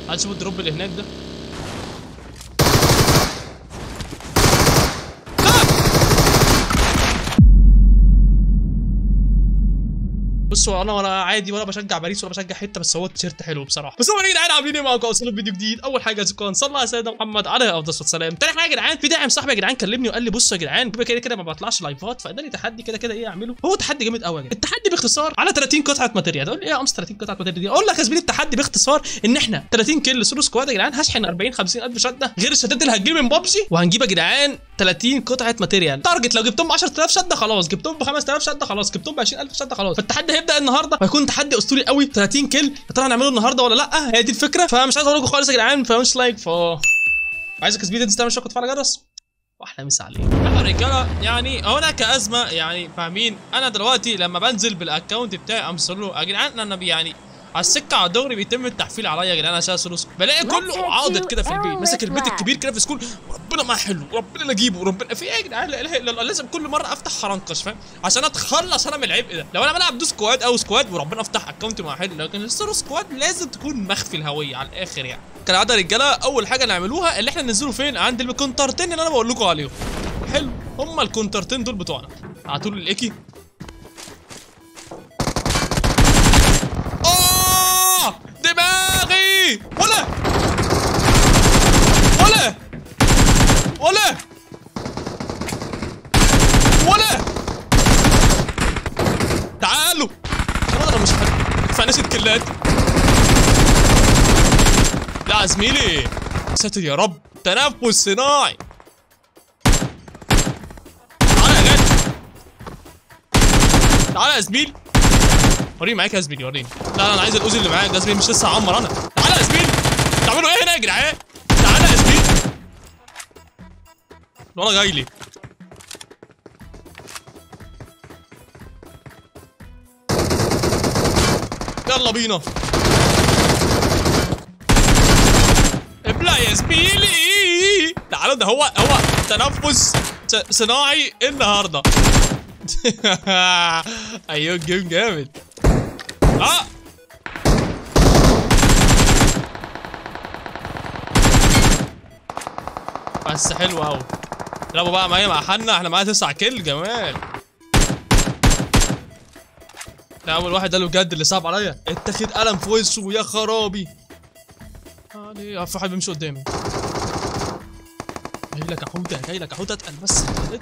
عايز اشوف الدروب اللي هناك ده بصوا انا ولا عادي ولا بشجع باريس ولا بشجع حته بس هو التيشيرت حلو بصراحه بس هو يا جدعان عاملين ايه معاكم اوصلوا فيديو جديد اول حاجه ازيكم صلى على سيدنا محمد عليه افضل الصلاه والسلام تاني حاجه يا جدعان في داعم صاحبي يا جدعان كلمني وقال لي بصوا يا جدعان كده كده كده ما بطلعش لايفات فاداني تحدي كده كده ايه اعمله هو تحدي جامد قوي يا جدعان التحدي باختصار على 30 قطعه ماتيريال تقول لي ايه يا امس 30 قطعه ماتيريال دي اقول لك يا زميلي التحدي باختصار ان احنا 30 كيل سولو سكواد يا جدعان هشحن 40 50 الف شده غير الشتات اللي هتجيلي من بابجي وهنجيب يا جدعان 30 قطعه ماتيريال تارجت لو جبتهم ب 10000 شده خلاص جبتهم ب 5000 شده خلاص جبتهم ب 20000 شده خلاص فالتحدي هيبدا النهارده وهيكون تحدي اسطوري قوي 30 كيل يا ترى هنعمله النهارده ولا لا هي دي الفكره فمش عايز اقول لكم خالص يا جدعان فمش لايك ف عايزك يا زميلي تعمل شويه وتفعل جرس واحلى مسا عليك يا رجاله يعني هناك ازمه يعني فاهمين انا دلوقتي لما بنزل بالاكونت بتاعي امسر له يا جدعان انا يعني على السكه على الدغري بيتم التحفيل عليا يا جدعان عشان فلوس بلاقي كله عاضد كده في البيت ماسك البيت الكبير كده في سكول ربنا ما حلو ربنا لا اجيبه ربنا في ايه يا جدعان لا اله الا الله لازم كل مره افتح حرنقش فاهم عشان اتخلص انا من العبء ده لو انا بلعب دو سكواد او سكواد وربنا افتح اكونت مع حلو لكن السولو سكواد لازم تكون مخفي الهويه على الاخر يعني كالعاده يا رجاله اول حاجه نعملوها اللي احنا ننزله فين عند الكونترتين اللي انا بقول لكم عليهم حلو هما الكونترتين دول بتوعنا هاتوا لي الايكي آه دماغي ولا ولا ولا ولا تعالوا انا مش حد فانيس الكلات لا يا زميلي ساتر يا رب تنفس صناعي تعالى يا غالي تعالى يا زميلي وريني معاك يا زميلي وريني لا لا انا عايز الاوزي اللي معاك ده زميلي مش لسه هعمر انا تعالى يا زميلي بتعملوا ايه هنا يا جدعان تعالى يا زميلي الولد جاي لي يلا بينا ابلع يا زميلي تعالوا ده هو هو تنفس س- صناعي النهارده ايوه الجيم جامد اه بس حلو قوي يلا بقى معايا مع حنا احنا معانا تسع كيل جمال لا اول واحد ده اللي بجد اللي صعب عليا اتاخد قلم في وشه يا خرابي علي في واحد بيمشي قدامي جاي لك يا حوته جاي لك يا حوته اتقل بس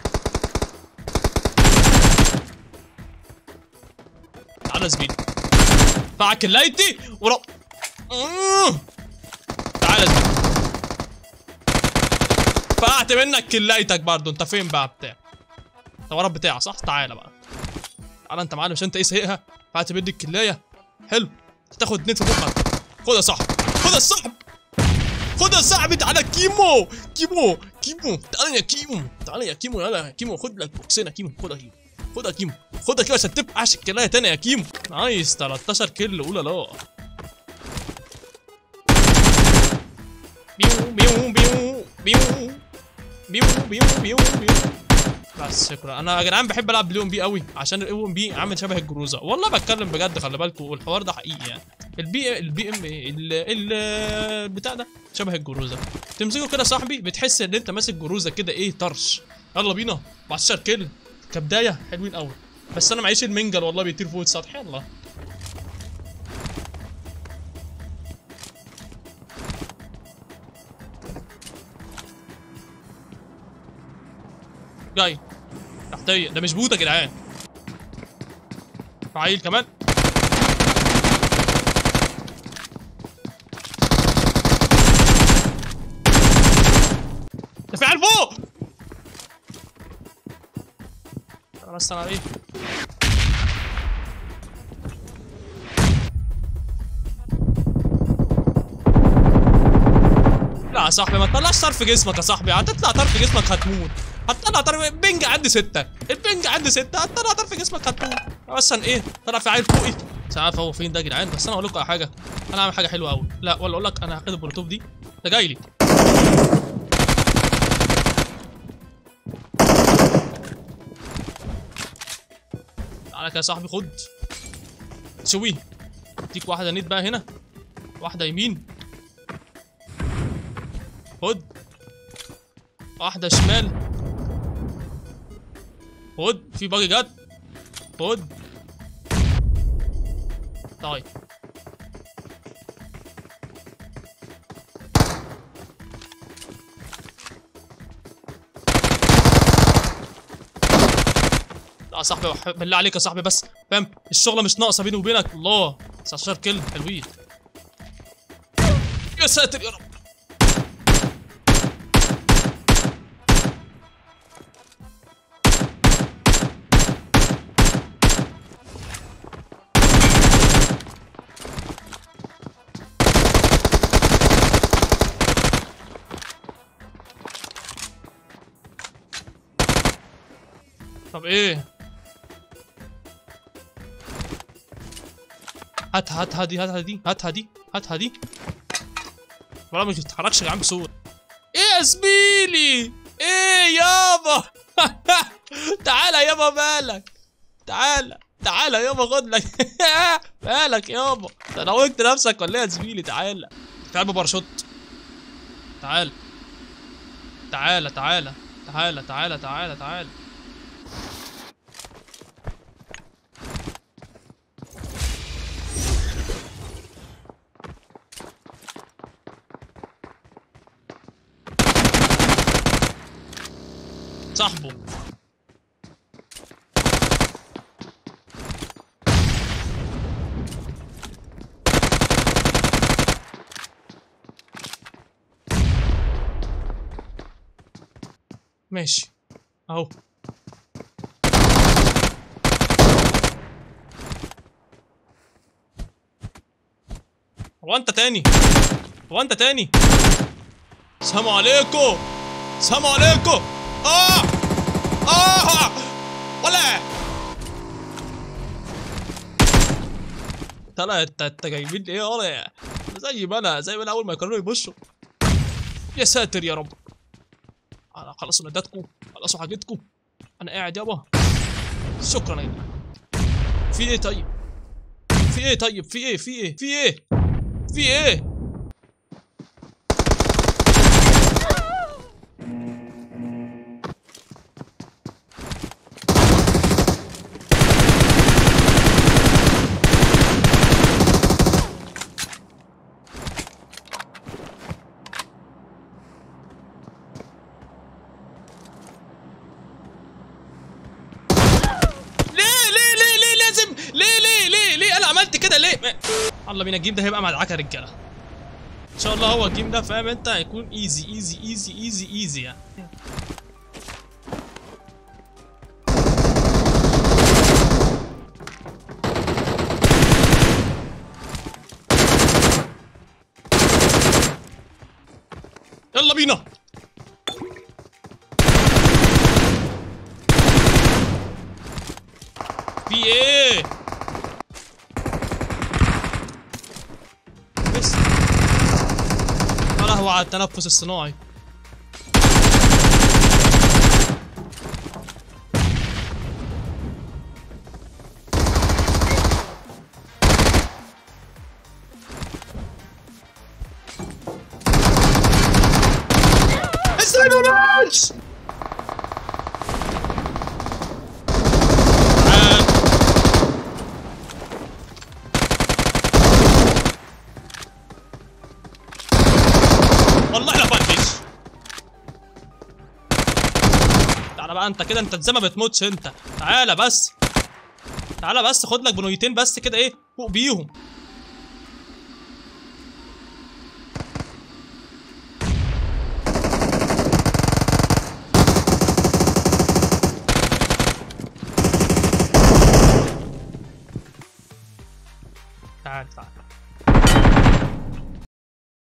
تعالى يا زميلي معك اللايتي ورا مم. تعالى يا زميلي فقعت منك كلايتك برضه انت فين بقى بتاع انت ورا بتاع صح تعالى بقى تعالى انت معلم مش انت ايه سايقها فقعت مني الكلايه حلو تاخد اتنين في بقك خد يا صاحبي خد يا صاحبي خد يا صاحبي تعالى كيمو كيمو كيمو تعالى يا كيمو تعالى يا كيمو يلا يا كيمو خد لك بوكسين يا كيمو خد يا كيمو خد يا كيمو خد يا كيمو عشان تبقعش الكلايه تاني يا كيمو نايس 13 كيل اولا لا بيو بيو بيو بيو بيو بيو بيو بيو بس شكرا انا يا جدعان بحب العب بالاو ام بي قوي عشان الاو ام بي عامل شبه الجروزه والله بتكلم بجد خلي بالكم والحوار ده حقيقي يعني البي البي ام ال ال البتاع ده شبه الجروزه تمسكه كده صاحبي بتحس ان انت ماسك جروزه كده ايه طرش يلا بينا 14 كيل كبدايه حلوين قوي بس انا معيش المنجل والله بيطير فوق السطح يلا جاي تحتيه ده مش بوت يا جدعان عيل كمان ده في عيال فوق انا بس انا ايه لا يا صاحبي ما تطلعش طرف جسمك يا صاحبي هتطلع طرف جسمك هتموت هتطلع طرف بنج عندي ستة البنج عندي ستة هتطلع طرف جسمك هتموت بس انا ايه طلع في عيل فوقي مش عارف هو فين ده يا جدعان بس انا اقول لكم على حاجه انا هعمل حاجه حلوه قوي لا ولا اقول لك انا هاخد البلوتوف دي ده جاي لي تعالى كده يا صاحبي خد شويه اديك واحده نيت بقى هنا واحده يمين خد واحدة شمال خد في باجي جت خد طيب لا يا صاحبي وح- بالله عليك يا صاحبي بس فاهم الشغله مش ناقصه بيني وبينك الله 19 كيلو حلوين يا ساتر يا رب طب ايه هات هات هادي هات هادي هات هادي هات هادي ولا مش بتتحركش يا عم بسهولة ايه يا زميلي ايه يابا تعالى يابا مالك تعالى تعالى يابا خد لك مالك يابا انت نويت نفسك ولا ايه يا زميلي تعالى تعال بباراشوت تعال تعالى تعالى تعالى تعالى تعالى تعالى صاحبه ماشي اهو هو انت تاني هو انت تاني السلام عليكم السلام عليكم اه اه ولا ترى انت انت جايبين ايه ولا زي ما انا زي ما انا اول ما يقرروا يبشوا يا ساتر يا رب انا خلصوا نداتكم خلصوا حاجتكم انا قاعد يابا شكرا يا جدعان في ايه طيب في ايه طيب في ايه في ايه في ايه في ايه ليه ليه ليه ليه لازم ليه ليه ليه ليه انا عملت كده ليه ما- يلا بينا الجيم ده هيبقى مدعكه يا رجاله ان شاء الله هو الجيم ده فاهم انت هيكون ايزي ايزي ايزي ايزي ايزي يعني يلا بينا في ايه بس يا لهوي على التنفس الصناعي ازاي ما ماتش تعال والله لا فرفش تعالى بقى انت كده انت ازاي ما بتموتش انت تعالى بس تعالى بس خد لك بنويتين بس كده ايه فوق بيهم تعال تعال